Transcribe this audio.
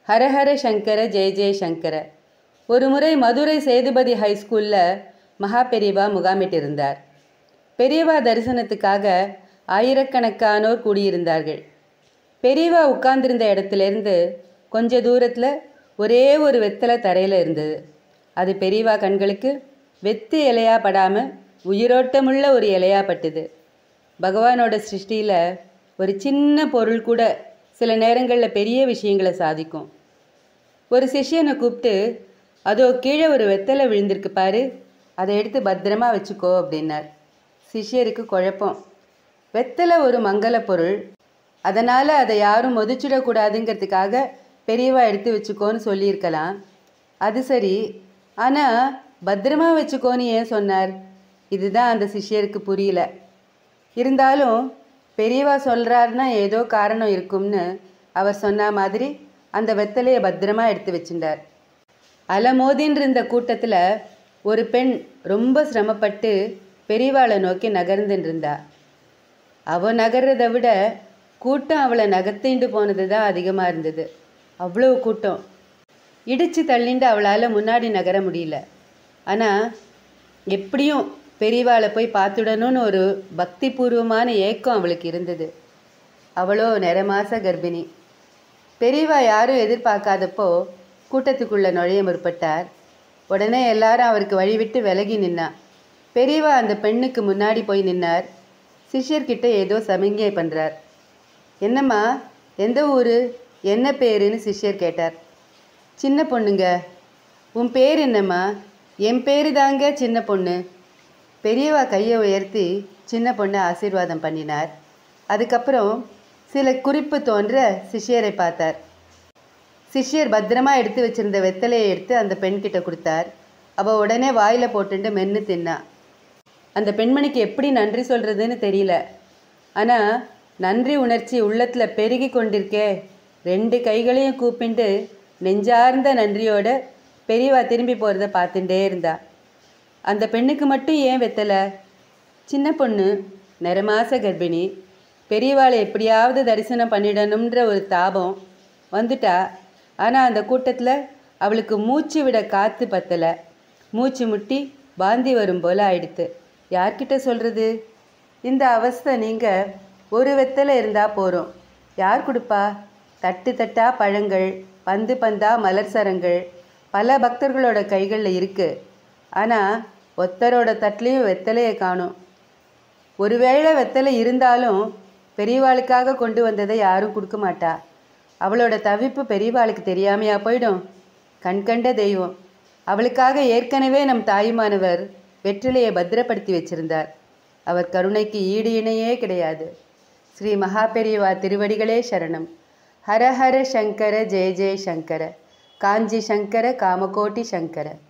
ஹரஹர சங்கர ஜெய ஜெய சங்கர ஒரு முறை மதுரை சேதுபதி ஹைஸ்கூலில் மகா பெரியவா முகாமிட்டிருந்தார் பெரியவா தரிசனத்துக்காக ஆயிரக்கணக்கானோர் கூடியிருந்தார்கள் பெரியவா உட்கார்ந்திருந்த இடத்துலேருந்து கொஞ்ச தூரத்தில் ஒரே ஒரு வெத்தலை தரையில் இருந்தது அது பெரியவா கண்களுக்கு வெத்து இலையா படாமல் உயிரோட்டமுள்ள ஒரு இலையா பட்டுது பகவானோட சிருஷ்டியில் ஒரு சின்ன பொருள் கூட சில நேரங்களில் பெரிய விஷயங்களை சாதிக்கும் ஒரு சிஷ்யனை கூப்பிட்டு அதோ கீழே ஒரு வெத்தலை விழுந்திருக்கு பாரு அதை எடுத்து பத்திரமா வச்சுக்கோ அப்படின்னார் சிஷ்யருக்கு குழப்பம் வெத்தலை ஒரு மங்கள பொருள் அதனால் அதை யாரும் மொதிச்சிடக்கூடாதுங்கிறதுக்காக பெரியவா எடுத்து வச்சுக்கோன்னு சொல்லியிருக்கலாம் அது சரி ஆனால் பத்திரமா வச்சுக்கோன்னு ஏன் சொன்னார் இதுதான் அந்த சிஷ்யருக்கு புரியல இருந்தாலும் பெரியவா சொல்கிறாருன்னா ஏதோ காரணம் இருக்கும்னு அவர் சொன்ன மாதிரி அந்த வெத்தலையை பத்திரமா எடுத்து வச்சுட்டார் அலமோதின்னு இருந்த கூட்டத்தில் ஒரு பெண் ரொம்ப சிரமப்பட்டு பெரியவாளை நோக்கி நகர்ந்துட்டு இருந்தா அவ நகர்றதை விட கூட்டம் அவளை நகர்த்திண்டு போனது தான் அதிகமாக இருந்தது அவ்வளோ கூட்டம் இடித்து தள்ளிண்டு அவளால் முன்னாடி நகர முடியல ஆனால் எப்படியும் பெரியவாளை போய் பார்த்துடணும்னு ஒரு பக்தி பூர்வமான ஏக்கம் அவளுக்கு இருந்தது அவளோ நிறமாச கர்ப்பிணி பெரியவா யாரும் எதிர்பார்க்காதப்போ கூட்டத்துக்குள்ளே நுழைய முற்பட்டார் உடனே எல்லாரும் அவருக்கு வழிவிட்டு விலகி நின்னா பெரியவா அந்த பெண்ணுக்கு முன்னாடி போய் நின்னார் சிஷ்யர்கிட்ட ஏதோ சமிங்கை பண்ணுறார் என்னம்மா எந்த ஊர் என்ன பேருன்னு சிஷ்யர் கேட்டார் சின்ன பொண்ணுங்க உன் பேர் என்னம்மா என் பேரு தாங்க சின்ன பொண்ணு பெரியவா கையை உயர்த்தி சின்ன பொண்ணை ஆசீர்வாதம் பண்ணினார் அதுக்கப்புறம் சில குறிப்பு தோன்ற சிஷ்யரை பார்த்தார் சிஷ்யர் பத்திரமா எடுத்து வச்சிருந்த வெத்தலையை எடுத்து அந்த பெண்கிட்ட கொடுத்தார் அவள் உடனே வாயில் போட்டுட்டு மென்று தின்னா அந்த பெண்மணிக்கு எப்படி நன்றி சொல்கிறதுன்னு தெரியல ஆனால் நன்றி உணர்ச்சி உள்ளத்தில் பெருகி கொண்டிருக்கே ரெண்டு கைகளையும் கூப்பிண்டு நெஞ்சார்ந்த நன்றியோட பெரியவா திரும்பி போகிறத பார்த்துட்டே இருந்தா அந்த பெண்ணுக்கு மட்டும் ஏன் வெத்தலை சின்ன பொண்ணு நிறமாச கர்ப்பிணி பெரியவாளை எப்படியாவது தரிசனம் பண்ணிடணுன்ற ஒரு தாபம் வந்துட்டா ஆனால் அந்த கூட்டத்தில் அவளுக்கு மூச்சு விட காற்று பத்தலை மூச்சு முட்டி வாந்தி வரும் போல் ஆயிடுத்து யார்கிட்ட சொல்கிறது இந்த அவஸ்தை நீங்கள் ஒரு வெத்தலை இருந்தால் போகிறோம் யார் கொடுப்பா தட்டு தட்டா பழங்கள் பந்து பந்தா மலர் சரங்கள் பல பக்தர்களோட கைகளில் இருக்குது ஆனால் ஒத்தரோட தட்டுலேயும் வெத்தலையை காணும் ஒருவேளை வெத்தலை இருந்தாலும் பெரியவாளுக்காக கொண்டு வந்ததை யாரும் கொடுக்க மாட்டா அவளோட தவிப்பு பெரியவாளுக்கு தெரியாமையா போயிடும் கண்கண்ட தெய்வம் அவளுக்காக ஏற்கனவே நம் தாயுமானவர் வெற்றிலையை பத்திரப்படுத்தி வச்சிருந்தார் அவர் கருணைக்கு ஈடு இணையே கிடையாது ஸ்ரீ மகாபெரியவா திருவடிகளே சரணம் ஹர ஹர சங்கர ஜெய ஜெய சங்கர காஞ்சி சங்கர காமகோட்டி சங்கர